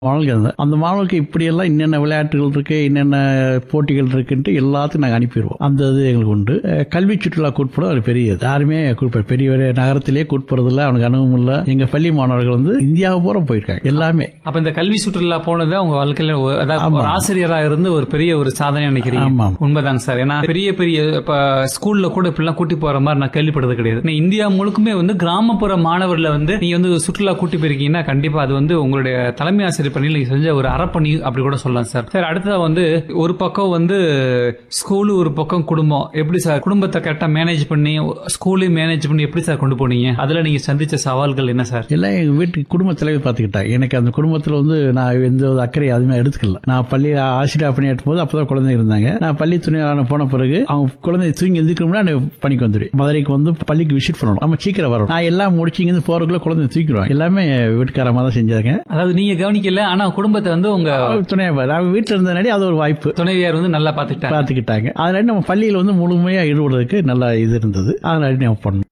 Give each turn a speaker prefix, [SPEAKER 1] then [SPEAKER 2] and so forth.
[SPEAKER 1] மாணவர்கள் இருந்தாங்க. அந்த மாணவர்களுக்கு இப்படியெல்லாம் என்னென்ன விளையாட்டுகள் இருக்கு என்னென்ன போட்டிகள் இருக்குன்ட்டு எல்லாத்தையும் நாங்கள் அனுப்பிடுவோம் அந்த இது எங்களுக்கு உண்டு அஹ் கல்வி சுற்றுலா கூட்புறம் அது பெரிய இது. யாருமே கூட்ப பெரிய பெரிய நகரத்திலே கூட்புறதில்ல அவனுக்கு அனுபவம் இல்லை எங்க பள்ளி மாணவர்கள் வந்து இந்தியாவை பூரா போயிருக்காங்க எல்லாமே
[SPEAKER 2] அப்ப இந்த கல்வி சுற்றுலா போனது உங்க வாழ்க்கையில ஒரு- அதாவது ஒரு ஆசிரியரா இருந்து ஒரு பெரிய ஒரு சாதனை நினைக்கிறீங்க
[SPEAKER 1] ஆமாம்.
[SPEAKER 2] உண்மைதாங்க சார் ஏன்னா பெரிய பெரிய இப்ப ஸ்கூல்ல கூட இப்படிலாம் கூட்டி போற மாதிரி நான் கேள்விப்பட்டது கிடையாது ஆனா இந்தியா முழுக்குமே வந்து கிராமப்புற மாணவர்ல வந்து நீங்க வந்து சுற்றுலா கூட்டி போயிருக்கீங்கன்னா கண்டிப்பா அது வந்து உங்களுடைய தலைமை ஆசிரியர் பணியில் நீங்க செஞ்ச ஒரு அறப்பணி அப்படி கூட சொல்லலாம் சார் சார் அடுத்ததா வந்து ஒரு பக்கம் வந்து ஸ்கூல் ஒரு பக்கம் குடும்பம் எப்படி சார் குடும்பத்தை கரெக்டா மேனேஜ் பண்ணி ஸ்கூலையும் மேனேஜ் பண்ணி எப்படி சார் கொண்டு போனீங்க அதுல நீங்க சந்திச்ச சவால்கள் என்ன சார்
[SPEAKER 1] எல்லாம் எங்க வீட்டுக்கு குடும்ப தலைவர் பார்த்துக்கிட்டாங்க எனக்கு அந்த குடும்பத்தில் வந்து நான் எந்த ஒரு அக்கறை அதுவுமே எடுத்துக்கல நான் பள்ளி ஆசிரியர் பணியாற்றும் போது அப்பதான் குழந்தை இருந்தாங்க நான் பள்ளி துணையாளர் போன பிறகு அவங்க குழந்தை தூங்கி எந்திரிக்கணும்னா நான் பணிக்கு வந்துடுவேன் மதுரைக்கு வந்து பள்ளிக்கு விசிட் பண்ணணும் நம்ம சீக்கிரம் வரணும் நான் எல்லாம் முடிச்சு இங்க போறதுக்குள்ள குழந்தை தூக்கிடுவேன் எல்லாமே வீட்டுக்காரமாக தான் செஞ்சாங்க
[SPEAKER 2] அதாவது நீங்க கவனிக்கல ஆனா குடும்பத்தை வந்து உங்க
[SPEAKER 1] துணையா அவங்க வீட்டில் இருந்தனாடி அது ஒரு வாய்ப்பு
[SPEAKER 2] துணைவியார் வந்து நல்லா பாத்துக்கிட்டாங்க
[SPEAKER 1] பார்த்துக்கிட்டாங்க அதனால நம்ம பள்ளியில் வந்து முழுமையாக ஈடுபடுறதுக்கு நல்ல இது இருந்தது அதனால நம்ம பண்ணோம்